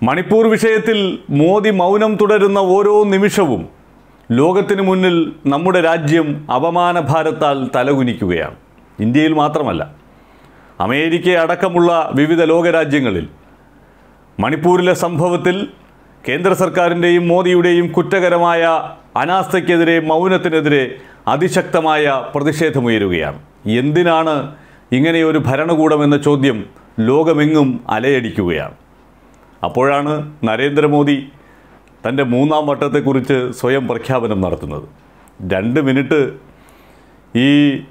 മണിപ്പൂർ വിഷയത്തിൽ മോദി മൗനം തുടരുന്ന ഓരോ നിമിഷവും ലോകത്തിന് മുന്നിൽ നമ്മുടെ രാജ്യം അപമാനഭാരത്താൽ തലകുനിക്കുകയാണ് ഇന്ത്യയിൽ മാത്രമല്ല അമേരിക്ക അടക്കമുള്ള വിവിധ ലോകരാജ്യങ്ങളിൽ മണിപ്പൂരിലെ സംഭവത്തിൽ കേന്ദ്ര സർക്കാരിൻ്റെയും മോദിയുടെയും കുറ്റകരമായ അനാസ്ഥയ്ക്കെതിരെ മൗനത്തിനെതിരെ അതിശക്തമായ പ്രതിഷേധമുയരുകയാണ് എന്തിനാണ് ഇങ്ങനെയൊരു ഭരണകൂടം എന്ന ചോദ്യം ലോകമെങ്ങും അലയടിക്കുകയാണ് അപ്പോഴാണ് നരേന്ദ്രമോദി തൻ്റെ മൂന്നാം വട്ടത്തെക്കുറിച്ച് സ്വയം പ്രഖ്യാപനം നടത്തുന്നത് രണ്ട് മിനിറ്റ് ഈ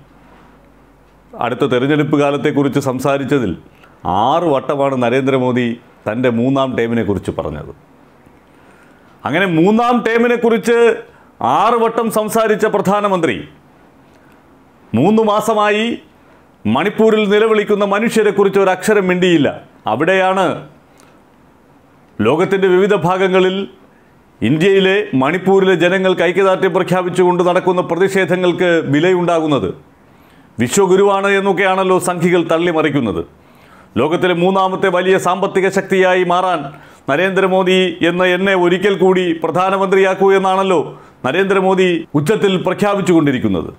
അടുത്ത തെരഞ്ഞെടുപ്പ് കാലത്തെക്കുറിച്ച് സംസാരിച്ചതിൽ ആറ് വട്ടമാണ് നരേന്ദ്രമോദി തൻ്റെ മൂന്നാം ടേമിനെക്കുറിച്ച് പറഞ്ഞത് അങ്ങനെ മൂന്നാം ടേമിനെക്കുറിച്ച് ആറ് വട്ടം സംസാരിച്ച പ്രധാനമന്ത്രി മൂന്ന് മാസമായി മണിപ്പൂരിൽ നിലവിളിക്കുന്ന മനുഷ്യരെക്കുറിച്ച് ഒരു അക്ഷരം മിണ്ടിയില്ല അവിടെയാണ് ലോകത്തിൻ്റെ വിവിധ ഭാഗങ്ങളിൽ ഇന്ത്യയിലെ മണിപ്പൂരിലെ ജനങ്ങൾക്ക് ഐക്യദാർഢ്യം പ്രഖ്യാപിച്ചുകൊണ്ട് നടക്കുന്ന പ്രതിഷേധങ്ങൾക്ക് വിലയുണ്ടാകുന്നത് വിശ്വഗുരുവാണ് എന്നൊക്കെയാണല്ലോ സംഘികൾ തള്ളിമറിക്കുന്നത് ലോകത്തിലെ മൂന്നാമത്തെ വലിയ സാമ്പത്തിക ശക്തിയായി മാറാൻ നരേന്ദ്രമോദി എന്ന എന്നെ ഒരിക്കൽ കൂടി പ്രധാനമന്ത്രിയാക്കൂ എന്നാണല്ലോ നരേന്ദ്രമോദി ഉച്ചത്തിൽ പ്രഖ്യാപിച്ചുകൊണ്ടിരിക്കുന്നത്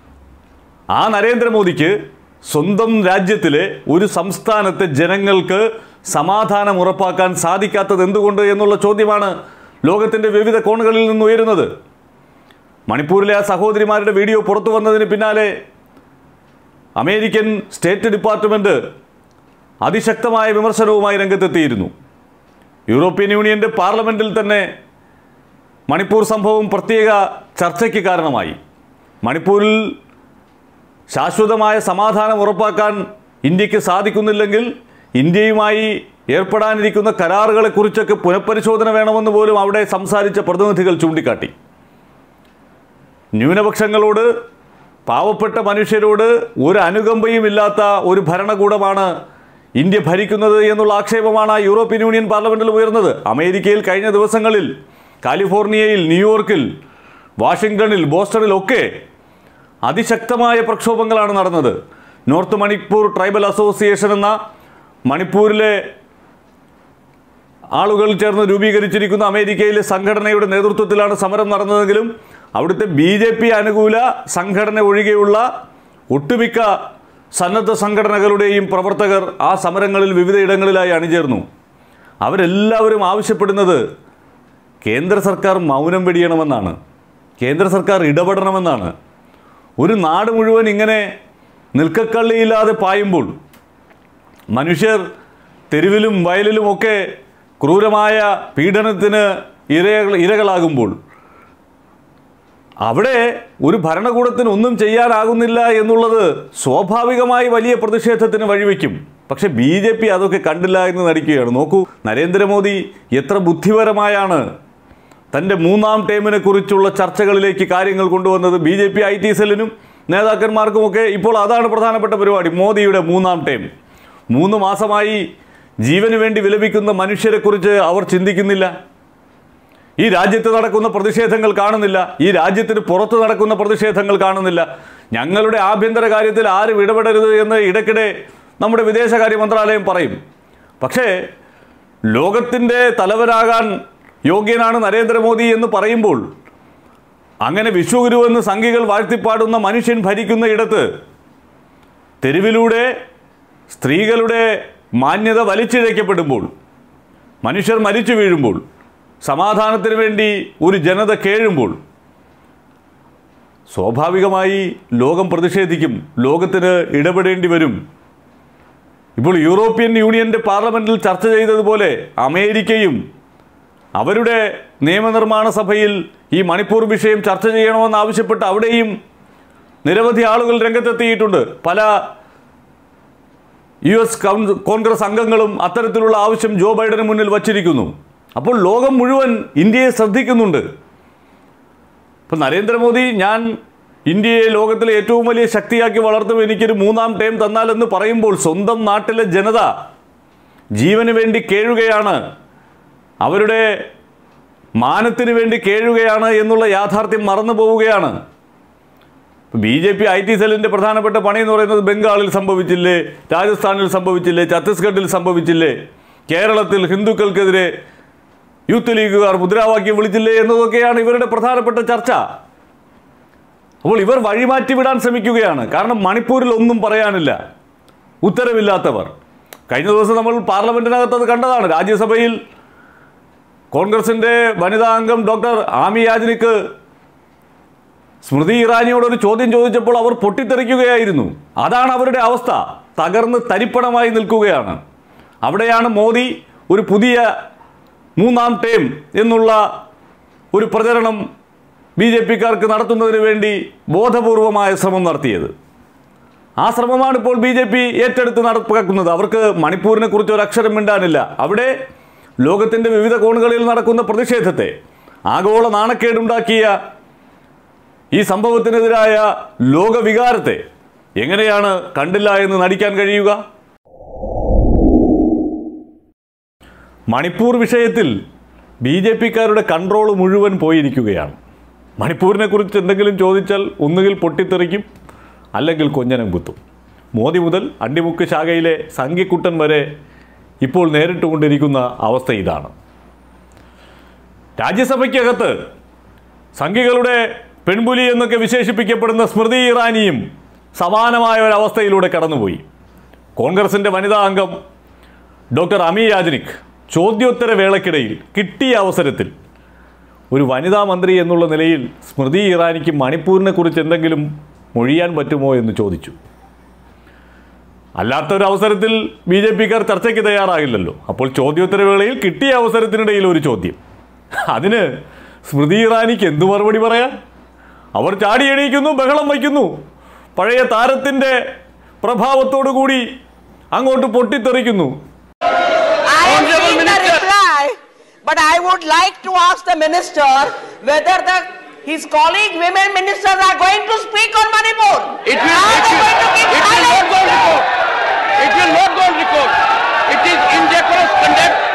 ആ നരേന്ദ്രമോദിക്ക് സ്വന്തം രാജ്യത്തിലെ ഒരു സംസ്ഥാനത്തെ ജനങ്ങൾക്ക് സമാധാനം ഉറപ്പാക്കാൻ സാധിക്കാത്തത് എന്തുകൊണ്ട് എന്നുള്ള ചോദ്യമാണ് ലോകത്തിൻ്റെ വിവിധ കോണുകളിൽ നിന്ന് ഉയരുന്നത് മണിപ്പൂരിലെ ആ സഹോദരിമാരുടെ വീഡിയോ പുറത്തു വന്നതിന് പിന്നാലെ അമേരിക്കൻ സ്റ്റേറ്റ് ഡിപ്പാർട്ട്മെൻറ്റ് അതിശക്തമായ വിമർശനവുമായി രംഗത്തെത്തിയിരുന്നു യൂറോപ്യൻ യൂണിയൻ്റെ പാർലമെൻറ്റിൽ തന്നെ മണിപ്പൂർ സംഭവം പ്രത്യേക ചർച്ചയ്ക്ക് കാരണമായി മണിപ്പൂരിൽ ശാശ്വതമായ സമാധാനം ഉറപ്പാക്കാൻ ഇന്ത്യക്ക് സാധിക്കുന്നില്ലെങ്കിൽ ഇന്ത്യയുമായി ഏർപ്പെടാനിരിക്കുന്ന കരാറുകളെക്കുറിച്ചൊക്കെ പുനഃപരിശോധന വേണമെന്ന് പോലും അവിടെ സംസാരിച്ച പ്രതിനിധികൾ ചൂണ്ടിക്കാട്ടി ന്യൂനപക്ഷങ്ങളോട് പാവപ്പെട്ട മനുഷ്യരോട് ഒരു അനുകമ്പയും ഇല്ലാത്ത ഒരു ഭരണകൂടമാണ് ഇന്ത്യ ഭരിക്കുന്നത് എന്നുള്ള ആക്ഷേപമാണ് ആ യൂറോപ്യൻ യൂണിയൻ പാർലമെൻറ്റിൽ ഉയർന്നത് അമേരിക്കയിൽ കഴിഞ്ഞ ദിവസങ്ങളിൽ കാലിഫോർണിയയിൽ ന്യൂയോർക്കിൽ വാഷിങ്ടണിൽ ബോസ്റ്റണിലൊക്കെ അതിശക്തമായ പ്രക്ഷോഭങ്ങളാണ് നടന്നത് നോർത്ത് മണിപ്പൂർ ട്രൈബൽ അസോസിയേഷൻ എന്ന മണിപ്പൂരിലെ ആളുകൾ ചേർന്ന് രൂപീകരിച്ചിരിക്കുന്ന അമേരിക്കയിലെ സംഘടനയുടെ നേതൃത്വത്തിലാണ് സമരം നടന്നതെങ്കിലും അവിടുത്തെ ബി ജെ പി അനുകൂല സംഘടന ഒഴികെയുള്ള ഒട്ടുമിക്ക സന്നദ്ധ സംഘടനകളുടെയും പ്രവർത്തകർ ആ സമരങ്ങളിൽ വിവിധയിടങ്ങളിലായി അണിചേർന്നു അവരെല്ലാവരും ആവശ്യപ്പെടുന്നത് കേന്ദ്ര സർക്കാർ മൗനം വെടിയണമെന്നാണ് കേന്ദ്ര സർക്കാർ ഇടപെടണമെന്നാണ് ഒരു നാട് മുഴുവൻ ഇങ്ങനെ നിൽക്കക്കള്ളിയില്ലാതെ പായുമ്പോൾ മനുഷ്യർ തെരുവിലും വയലിലുമൊക്കെ ക്രൂരമായ പീഡനത്തിന് ഇരകൾ ഇരകളാകുമ്പോൾ അവിടെ ഒരു ഭരണകൂടത്തിന് ഒന്നും ചെയ്യാനാകുന്നില്ല എന്നുള്ളത് സ്വാഭാവികമായി വലിയ പ്രതിഷേധത്തിന് വഴിവെക്കും പക്ഷെ ബി ജെ പി അതൊക്കെ കണ്ടില്ല എന്ന് നടിക്കുകയാണ് നോക്കൂ നരേന്ദ്രമോദി എത്ര ബുദ്ധിപരമായാണ് തൻ്റെ മൂന്നാം ടേമിനെ കുറിച്ചുള്ള ചർച്ചകളിലേക്ക് കാര്യങ്ങൾ കൊണ്ടുവന്നത് B J P I T സെല്ലിനും നേതാക്കന്മാർക്കുമൊക്കെ ഇപ്പോൾ അതാണ് പ്രധാനപ്പെട്ട പരിപാടി മോദിയുടെ മൂന്നാം ടേം മൂന്ന് മാസമായി ജീവന് വേണ്ടി വിലപിക്കുന്ന മനുഷ്യരെക്കുറിച്ച് അവർ ചിന്തിക്കുന്നില്ല ഈ രാജ്യത്ത് നടക്കുന്ന പ്രതിഷേധങ്ങൾ കാണുന്നില്ല ഈ രാജ്യത്തിന് പുറത്ത് നടക്കുന്ന പ്രതിഷേധങ്ങൾ കാണുന്നില്ല ഞങ്ങളുടെ ആഭ്യന്തര കാര്യത്തിൽ ആരും ഇടപെടരുത് എന്ന് ഇടയ്ക്കിടെ നമ്മുടെ വിദേശകാര്യ മന്ത്രാലയം പറയും പക്ഷേ ലോകത്തിൻ്റെ തലവനാകാൻ യോഗ്യനാണ് നരേന്ദ്രമോദി എന്ന് പറയുമ്പോൾ അങ്ങനെ വിശ്വഗുരു എന്ന് സംഘികൾ വാഴ്ത്തിപ്പാടുന്ന മനുഷ്യൻ ഭരിക്കുന്ന ഇടത്ത് തെരുവിലൂടെ സ്ത്രീകളുടെ മാന്യത വലിച്ചിഴയ്ക്കപ്പെടുമ്പോൾ മനുഷ്യർ മരിച്ചു വീഴുമ്പോൾ സമാധാനത്തിന് വേണ്ടി ഒരു ജനത കേഴുമ്പോൾ സ്വാഭാവികമായി ലോകം പ്രതിഷേധിക്കും ലോകത്തിന് ഇടപെടേണ്ടി വരും ഇപ്പോൾ യൂറോപ്യൻ യൂണിയൻ്റെ പാർലമെൻറ്റിൽ ചർച്ച ചെയ്തതുപോലെ അമേരിക്കയും അവരുടെ നിയമനിർമ്മാണ സഭയിൽ ഈ മണിപ്പൂർ വിഷയം ചർച്ച ചെയ്യണമെന്ന് ആവശ്യപ്പെട്ട് അവിടെയും നിരവധി ആളുകൾ രംഗത്തെത്തിയിട്ടുണ്ട് പല യു എസ് കൗൺ- കോൺഗ്രസ് അംഗങ്ങളും അത്തരത്തിലുള്ള ആവശ്യം ജോ ബൈഡന് മുന്നിൽ വച്ചിരിക്കുന്നു അപ്പോൾ ലോകം മുഴുവൻ ഇന്ത്യയെ ശ്രദ്ധിക്കുന്നുണ്ട് ഇപ്പം നരേന്ദ്രമോദി ഞാൻ ഇന്ത്യയെ ലോകത്തിലെ ഏറ്റവും വലിയ ശക്തിയാക്കി വളർത്തും എനിക്കൊരു മൂന്നാം ടൈം തന്നാലെന്ന് പറയുമ്പോൾ സ്വന്തം നാട്ടിലെ ജനത ജീവന് വേണ്ടി കേഴുകയാണ് അവരുടെ മാനത്തിന് വേണ്ടി കേഴുകയാണ് എന്നുള്ള യാഥാർത്ഥ്യം മറന്നു പോവുകയാണ് B J P I T സെല്ലിൻ്റെ പ്രധാനപ്പെട്ട പണി എന്ന് പറയുന്നത് ബംഗാളിൽ സംഭവിച്ചില്ലേ രാജസ്ഥാനിൽ സംഭവിച്ചില്ലേ ഛത്തീസ്ഗഡിൽ സംഭവിച്ചില്ലേ കേരളത്തിൽ ഹിന്ദുക്കൾക്കെതിരെ യൂത്ത് ലീഗുകാർ മുദ്രാവാക്യം വിളിച്ചില്ലേ എന്നതൊക്കെയാണ് ഇവരുടെ പ്രധാനപ്പെട്ട ചർച്ച അപ്പോൾ ഇവർ വഴിമാറ്റി വിടാൻ ശ്രമിക്കുകയാണ് കാരണം മണിപ്പൂരിൽ ഒന്നും പറയാനില്ല ഉത്തരവില്ലാത്തവർ കഴിഞ്ഞ ദിവസം നമ്മൾ പാർലമെന്റിനകത്ത് അത് കണ്ടതാണ് രാജ്യസഭയിൽ കോൺഗ്രസിന്റെ വനിതാ അംഗം ഡോക്ടർ ആമി യാജ്നിക്ക് സ്മൃതി ഇറാനിയോട് ഒരു ചോദ്യം ചോദിച്ചപ്പോൾ അവർ പൊട്ടിത്തെറിക്കുകയായിരുന്നു അതാണ് അവരുടെ അവസ്ഥ തകർന്ന് തരിപ്പണമായി നിൽക്കുകയാണ് അവിടെയാണ് മോദി ഒരു പുതിയ മൂന്നാം ടേം എന്നുള്ള ഒരു പ്രചരണം ബി ജെ പിക്കാർക്ക് നടത്തുന്നതിന് വേണ്ടി ബോധപൂർവമായ ശ്രമം നടത്തിയത് ആ ശ്രമമാണ് ഇപ്പോൾ ബി ജെ പി ഏറ്റെടുത്ത് നടപ്പാക്കുന്നത് അവർക്ക് മണിപ്പൂരിനെ കുറിച്ച് ഒരു അക്ഷരം മിണ്ടാനില്ല അവിടെ ലോകത്തിൻ്റെ വിവിധ കോണുകളിൽ നടക്കുന്ന പ്രതിഷേധത്തെ ആഗോള നാണക്കേടുണ്ടാക്കിയ ഈ സംഭവത്തിനെതിരായ ലോകവികാരത്തെ എങ്ങനെയാണ് കണ്ടില്ല എന്ന് നടിക്കാൻ കഴിയുക മണിപ്പൂർ വിഷയത്തിൽ ബി ജെ പിക്കാരുടെ കൺട്രോൾ മുഴുവൻ പോയിരിക്കുകയാണ് മണിപ്പൂരിനെ കുറിച്ച് എന്തെങ്കിലും ചോദിച്ചാൽ ഒന്നുകിൽ പൊട്ടിത്തെറിക്കും അല്ലെങ്കിൽ കൊഞ്ഞനം കുത്തും മോദി മുതൽ അണ്ടിമുക്ക് ശാഖയിലെ സംഘിക്കുട്ടൻ വരെ ഇപ്പോൾ നേരിട്ടുകൊണ്ടിരിക്കുന്ന അവസ്ഥ ഇതാണ് രാജ്യസഭയ്ക്കകത്ത് സംഘികളുടെ പെൺപുലി എന്നൊക്കെ വിശേഷിപ്പിക്കപ്പെടുന്ന സ്മൃതി ഇറാനിയും സമാനമായ ഒരവസ്ഥയിലൂടെ കടന്നുപോയി കോൺഗ്രസിൻ്റെ വനിതാ അംഗം ഡോക്ടർ അമി യാജ്നിക് ചോദ്യോത്തര വേളയ്ക്കിടയിൽ കിട്ടിയ അവസരത്തിൽ ഒരു വനിതാ മന്ത്രി എന്നുള്ള നിലയിൽ സ്മൃതി ഇറാനിക്ക് മണിപ്പൂരിനെ കുറിച്ച് എന്തെങ്കിലും മൊഴിയാൻ പറ്റുമോ എന്ന് ചോദിച്ചു അല്ലാത്തൊരു അവസരത്തിൽ ബി ജെ പിക്കാർ ചർച്ചയ്ക്ക് തയ്യാറാകില്ലല്ലോ അപ്പോൾ ചോദ്യോത്തര വേളയിൽ കിട്ടിയ അവസരത്തിനിടയിൽ ഒരു ചോദ്യം അതിന് സ്മൃതി ഇറാനിക്ക് എന്തു മറുപടി പറയാൻ അവർ ചാടി എണീക്കുന്നു ബഹളം വയ്ക്കുന്നു പഴയ താരത്തിൻ്റെ പ്രഭാവത്തോടു കൂടി അങ്ങോട്ട് പൊട്ടിത്തെറിക്കുന്നു I am Honorable seeing the Minister. reply, but I would like to ask the minister whether the his colleague women ministers are going to speak on Manipur. It will, Are it they will, going to keep it will silent? not go on record. It will not go on record. It is indecorous conduct